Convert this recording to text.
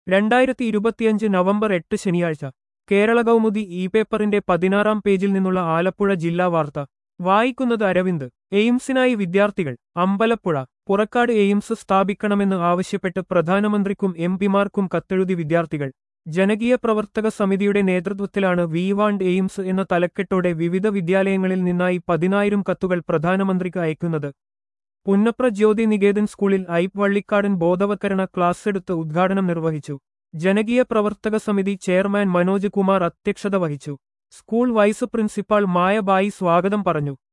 രണ്ടായിരത്തി ഇരുപത്തിയഞ്ച് നവംബർ എട്ട് ശനിയാഴ്ച കേരള കൗമുദി ഇ പേപ്പറിന്റെ പതിനാറാം പേജിൽ നിന്നുള്ള ആലപ്പുഴ ജില്ലാ വാർത്ത വായിക്കുന്നത് അരവിന്ദ് എയിംസിനായി വിദ്യാർത്ഥികൾ അമ്പലപ്പുഴ പുറക്കാട് എയിംസ് സ്ഥാപിക്കണമെന്ന് ആവശ്യപ്പെട്ട് പ്രധാനമന്ത്രിക്കും എം പിമാർക്കും കത്തെഴുതി വിദ്യാർത്ഥികൾ ജനകീയ പ്രവർത്തക സമിതിയുടെ നേതൃത്വത്തിലാണ് വി വാണ്ട് എയിംസ് എന്ന തലക്കെട്ടോടെ വിവിധ വിദ്യാലയങ്ങളിൽ നിന്നായി പതിനായിരം കത്തുകൾ പ്രധാനമന്ത്രിക്ക് അയക്കുന്നത് പുന്നപ്ര ജ്യോതി നികേതൻ സ്കൂളിൽ ഐപ്പ് വള്ളിക്കാടൻ ബോധവൽക്കരണ ക്ലാസ് എടുത്ത് ഉദ്ഘാടനം നിർവഹിച്ചു ജനകീയ പ്രവർത്തക സമിതി ചെയർമാൻ മനോജ് കുമാർ അധ്യക്ഷത വഹിച്ചു സ്കൂൾ വൈസ് പ്രിൻസിപ്പാൾ മായബായി സ്വാഗതം പറഞ്ഞു